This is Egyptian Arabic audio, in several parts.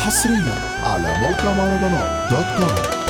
حصريا على موقع مهرجانات دوت كوم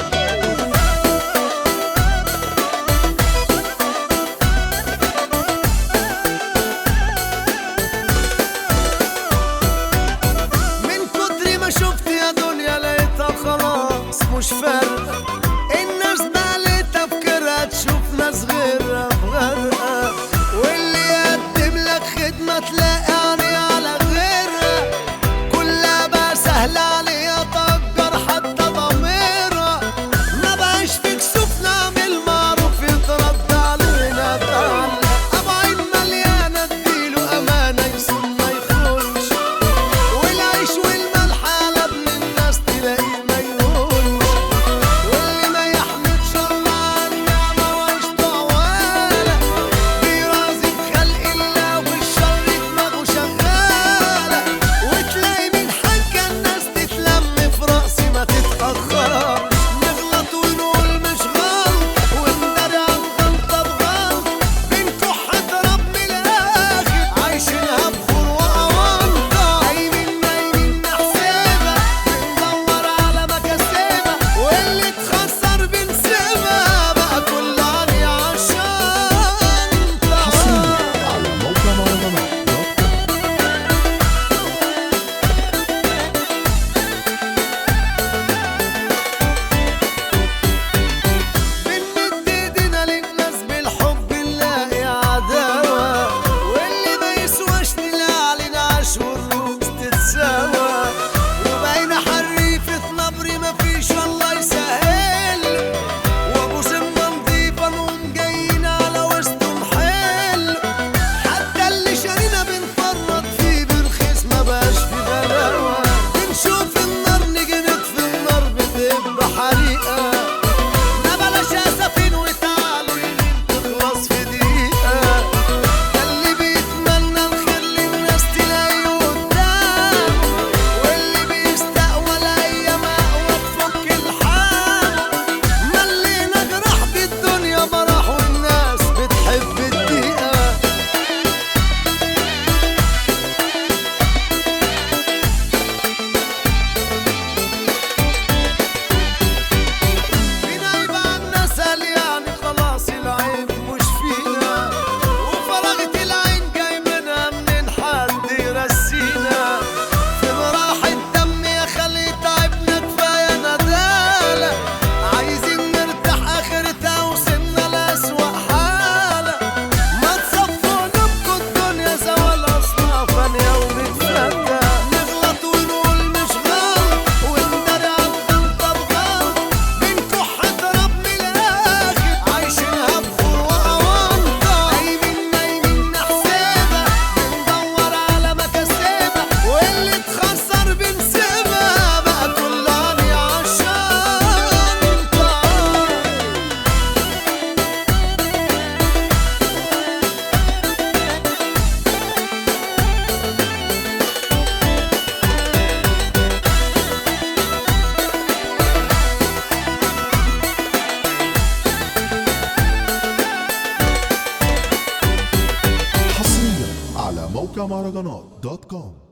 من كتر ما شفت يا دنيا لقيتها خلاص مش فارقة الناس بقى ليه تفكيرها تشوف ناس غيرها في غرقة واللي يقدم لك خدمة تلاقي عينيه على غيرها كلها بقى سهلة عليها تأجر حتى ضميرها ما بقاش في كسوف نعمل معروف يترد علينا تعالى أبو عين مليانة اديله أمانة يصوم ما يخونش والعيش والملح على ابن الناس تلاقيه ما يهونش واللي ما يحمدش الله على النعمة وعيش طوالة بيرازي بخلق الله والشر دماغه شغالة وتلاقي من حكى الناس تتلم في رأسي ما تتأخرش نغلط ونقول مش غلط وندري عن غلطة بغلط بنكح اضرب من الآخر عايشينها بخور وأونطة قايمين نايمين نحسبها بندور على مكاسبها واللي اتخسر بنسيبها بقى كل عني عشان حصريا على موقع مهرجانات دوت كوم بنمد ايدينا للناس بالحب نلاقي عداوة واللي ما يسواش نلاقي علينا عاش والروس تتساوى وبقينا حريفة نبري مفيش الله يسهل وابو سمة نضيفة نقوم جايين على وسطه نحل حتى اللي شارينا بنفرط فيه برخيص ما بقاش في غلاوة بنشوف النار نيجي نطفي النار بتبقى حريقة ما بلاش اسفين وتعالوا يمين تخلص في دقيقة ده اللي بيتمنى الخير للناس تلاقيه قدام واللي بيستقوى الايام اقوى تفك الحال ملينا جراح بالدنيا براح والناس بتحب الدقيقة فينا يبقى الناس قال يعني خلاص العيب مش فينا وفرغت العين جاي منها منين حد يرسينا في راحة دم يا خلي تعبنا كفاية ندالة عايزين نرتاح آخرتها وصلنا لأسوأ حالة ما تصفوا نبكوا الدنيا زوال أصلها فانية ومتفتة نغلط ونقول مش غلط وندري عن غلطة بغلط بنكح اضرب من الآخر عايشينها بخور وأونطة قايمين نايمين نحسبها بندور على مكاسبها واللي اتخسر بنسيبها بقى كل عني عشان حصريا على موقع مهرجانات دوت كوم